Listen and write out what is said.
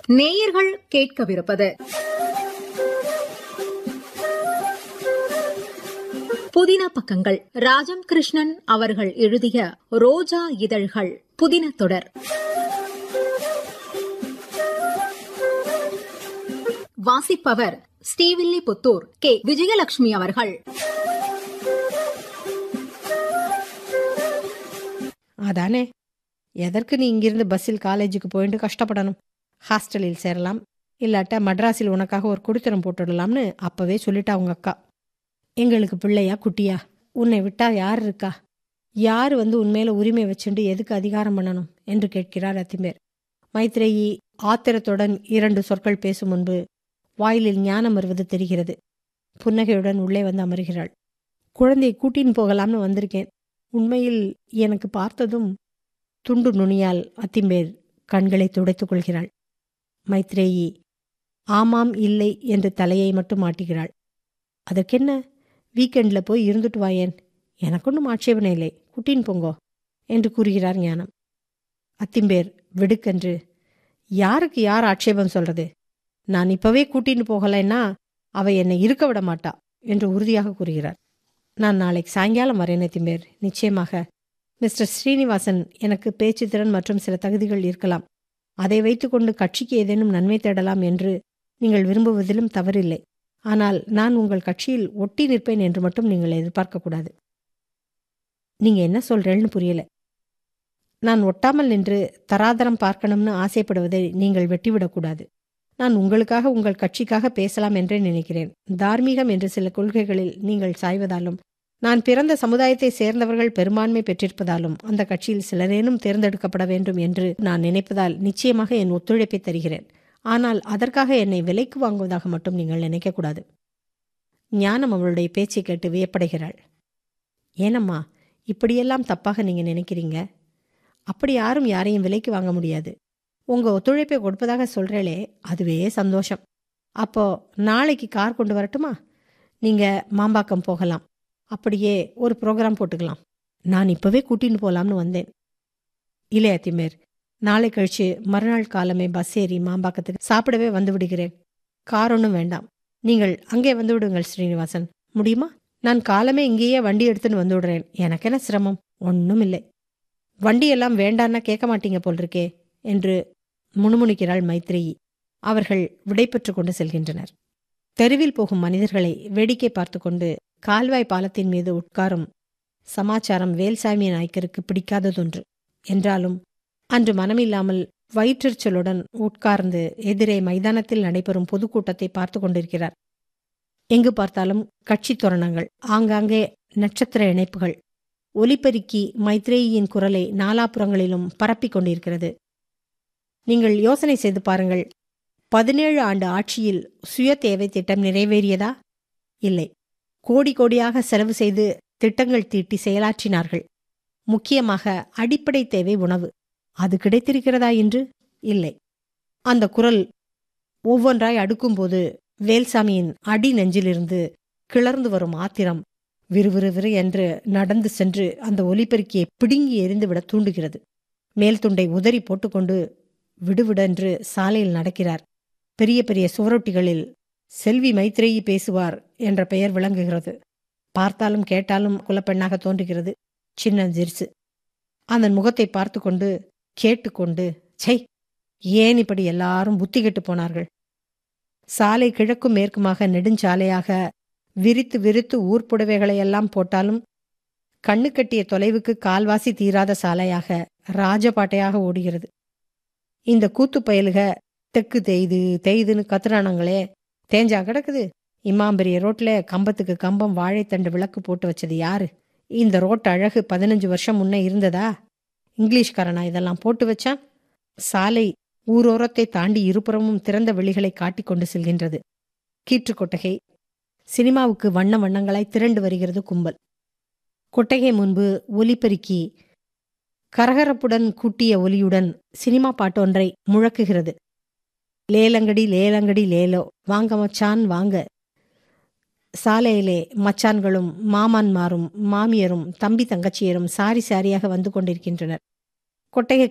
நேயர்கள் கேட்கவிருப்பது புதின பக்கங்கள் ராஜம் கிருஷ்ணன் அவர்கள் எழுதிய ரோஜா இதழ்கள் புதின தொடர் வாசிப்பவர் ஸ்ரீவில்லிபுத்தூர் கே விஜயலட்சுமி அவர்கள் அதானே எதற்கு நீ இங்கிருந்து பஸ்ஸில் காலேஜுக்கு போயிட்டு கஷ்டப்படணும் ஹாஸ்டலில் சேரலாம் இல்லாட்டா மட்ராஸில் உனக்காக ஒரு குடித்தனம் போட்டுடலாம்னு அப்பவே சொல்லிட்டா உங்க அக்கா எங்களுக்கு பிள்ளையா குட்டியா உன்னை விட்டா யார் இருக்கா யார் வந்து உன்மேல உரிமை வச்சுண்டு எதுக்கு அதிகாரம் பண்ணணும் என்று கேட்கிறார் அத்திமேர் மைத்ரேயி ஆத்திரத்துடன் இரண்டு சொற்கள் பேசும் முன்பு வாயிலில் ஞானம் வருவது தெரிகிறது புன்னகையுடன் உள்ளே வந்து அமர்கிறாள் குழந்தையை கூட்டின்னு போகலாம்னு வந்திருக்கேன் உண்மையில் எனக்கு பார்த்ததும் துண்டு நுனியால் அத்திம்பேர் கண்களை துடைத்துக் கொள்கிறாள் மைத்ரேயி ஆமாம் இல்லை என்று தலையை மட்டும் மாட்டுகிறாள் அதற்கென்ன வீக்கெண்ட்ல போய் இருந்துட்டு வாயேன் எனக்கொன்னும் ஆட்சேபனை இல்லை குட்டின் போங்கோ என்று கூறுகிறார் ஞானம் அத்திம்பேர் வெடுக்கென்று யாருக்கு யார் ஆட்சேபம் சொல்றது நான் இப்பவே கூட்டின்னு போகலைன்னா அவ என்னை இருக்க விட மாட்டா என்று உறுதியாக கூறுகிறார் நான் நாளைக்கு சாயங்காலம் வரேன் அத்திம்பேர் நிச்சயமாக மிஸ்டர் ஸ்ரீனிவாசன் எனக்கு பேச்சு திறன் மற்றும் சில தகுதிகள் இருக்கலாம் அதை வைத்துக்கொண்டு கட்சிக்கு ஏதேனும் நன்மை தேடலாம் என்று நீங்கள் விரும்புவதிலும் தவறில்லை ஆனால் நான் உங்கள் கட்சியில் ஒட்டி நிற்பேன் என்று மட்டும் நீங்கள் எதிர்பார்க்கக்கூடாது நீங்க என்ன சொல்றேன்னு புரியல நான் ஒட்டாமல் நின்று தராதரம் பார்க்கணும்னு ஆசைப்படுவதை நீங்கள் வெட்டிவிடக்கூடாது நான் உங்களுக்காக உங்கள் கட்சிக்காக பேசலாம் என்றே நினைக்கிறேன் தார்மீகம் என்ற சில கொள்கைகளில் நீங்கள் சாய்வதாலும் நான் பிறந்த சமுதாயத்தை சேர்ந்தவர்கள் பெரும்பான்மை பெற்றிருப்பதாலும் அந்த கட்சியில் சிலரேனும் தேர்ந்தெடுக்கப்பட வேண்டும் என்று நான் நினைப்பதால் நிச்சயமாக என் ஒத்துழைப்பை தருகிறேன் ஆனால் அதற்காக என்னை விலைக்கு வாங்குவதாக மட்டும் நீங்கள் நினைக்கக்கூடாது ஞானம் அவளுடைய பேச்சை கேட்டு வியப்படைகிறாள் ஏனம்மா இப்படியெல்லாம் தப்பாக நீங்க நினைக்கிறீங்க அப்படி யாரும் யாரையும் விலைக்கு வாங்க முடியாது உங்க ஒத்துழைப்பை கொடுப்பதாக சொல்றேளே அதுவே சந்தோஷம் அப்போ நாளைக்கு கார் கொண்டு வரட்டுமா நீங்க மாம்பாக்கம் போகலாம் அப்படியே ஒரு ப்ரோக்ராம் போட்டுக்கலாம் நான் இப்பவே கூட்டின்னு போலாம்னு வந்தேன் இல்லை அத்திமேர் நாளை கழிச்சு மறுநாள் காலமே பஸ் ஏறி மாம்பாக்கத்துக்கு சாப்பிடவே வந்து விடுகிறேன் கார் ஒன்றும் வேண்டாம் நீங்கள் அங்கே வந்து விடுங்கள் ஸ்ரீனிவாசன் முடியுமா நான் காலமே இங்கேயே வண்டி எடுத்துன்னு வந்து விடுறேன் எனக்கு என்ன சிரமம் ஒன்றும் இல்லை வண்டியெல்லாம் வேண்டான்னா கேட்க மாட்டீங்க போல் இருக்கே என்று முணுமுணுக்கிறாள் மைத்ரேயி அவர்கள் விடைபெற்று கொண்டு செல்கின்றனர் தெருவில் போகும் மனிதர்களை வேடிக்கை பார்த்து கொண்டு கால்வாய் பாலத்தின் மீது உட்காரும் சமாச்சாரம் வேல்சாமி நாய்க்கருக்கு பிடிக்காததொன்று என்றாலும் அன்று மனமில்லாமல் வயிற்றெரிச்சலுடன் உட்கார்ந்து எதிரே மைதானத்தில் நடைபெறும் பொதுக்கூட்டத்தை பார்த்து கொண்டிருக்கிறார் எங்கு பார்த்தாலும் கட்சி தோரணங்கள் ஆங்காங்கே நட்சத்திர இணைப்புகள் ஒலிபெருக்கி மைத்ரேயியின் குரலை நாலாபுறங்களிலும் பரப்பிக் கொண்டிருக்கிறது நீங்கள் யோசனை செய்து பாருங்கள் பதினேழு ஆண்டு ஆட்சியில் சுய தேவை திட்டம் நிறைவேறியதா இல்லை கோடி கோடியாக செலவு செய்து திட்டங்கள் தீட்டி செயலாற்றினார்கள் முக்கியமாக அடிப்படை தேவை உணவு அது கிடைத்திருக்கிறதா என்று இல்லை அந்த குரல் ஒவ்வொன்றாய் அடுக்கும்போது வேல்சாமியின் அடி நெஞ்சிலிருந்து கிளர்ந்து வரும் ஆத்திரம் விறுவிறுவிறு என்று நடந்து சென்று அந்த ஒலிபெருக்கியை பிடுங்கி எரிந்துவிட தூண்டுகிறது மேல் துண்டை உதறி போட்டுக்கொண்டு விடுவிடென்று சாலையில் நடக்கிறார் பெரிய பெரிய சுவரொட்டிகளில் செல்வி மைத்ரேயி பேசுவார் என்ற பெயர் விளங்குகிறது பார்த்தாலும் கேட்டாலும் குலப்பெண்ணாக தோன்றுகிறது சின்ன ஜிர்சு அந்த முகத்தை பார்த்து கொண்டு கேட்டுக்கொண்டு சை ஏன் இப்படி எல்லாரும் புத்தி கெட்டு போனார்கள் சாலை கிழக்கும் மேற்குமாக நெடுஞ்சாலையாக விரித்து விரித்து ஊர்ப்புடவைகளையெல்லாம் போட்டாலும் கண்ணு கட்டிய தொலைவுக்கு கால்வாசி தீராத சாலையாக ராஜபாட்டையாக ஓடுகிறது இந்த கூத்து பயலுக தெக்கு தேய்து தேய்துன்னு கத்துறானாங்களே தேஞ்சா கிடக்குது இம்மாம்பெரிய ரோட்ல கம்பத்துக்கு கம்பம் வாழைத்தண்டு விளக்கு போட்டு வச்சது யாரு இந்த ரோட்டு அழகு பதினஞ்சு வருஷம் முன்ன இருந்ததா இங்கிலீஷ்காரனா இதெல்லாம் போட்டு வச்சான் சாலை ஊரோரத்தை தாண்டி இருபுறமும் திறந்த வெளிகளை காட்டிக் கொண்டு செல்கின்றது கீற்று கொட்டகை சினிமாவுக்கு வண்ண வண்ணங்களாய் திரண்டு வருகிறது கும்பல் கொட்டகை முன்பு ஒலிபெருக்கி கரகரப்புடன் கூட்டிய ஒலியுடன் சினிமா பாட்டொன்றை முழக்குகிறது லேலங்கடி லேலங்கடி லேலோ வாங்க மச்சான் வாங்க சாலையிலே மச்சான்களும் மாமான்மாரும் மாமியரும் தம்பி தங்கச்சியரும் சாரி சாரியாக வந்து கொண்டிருக்கின்றனர் கொட்டகை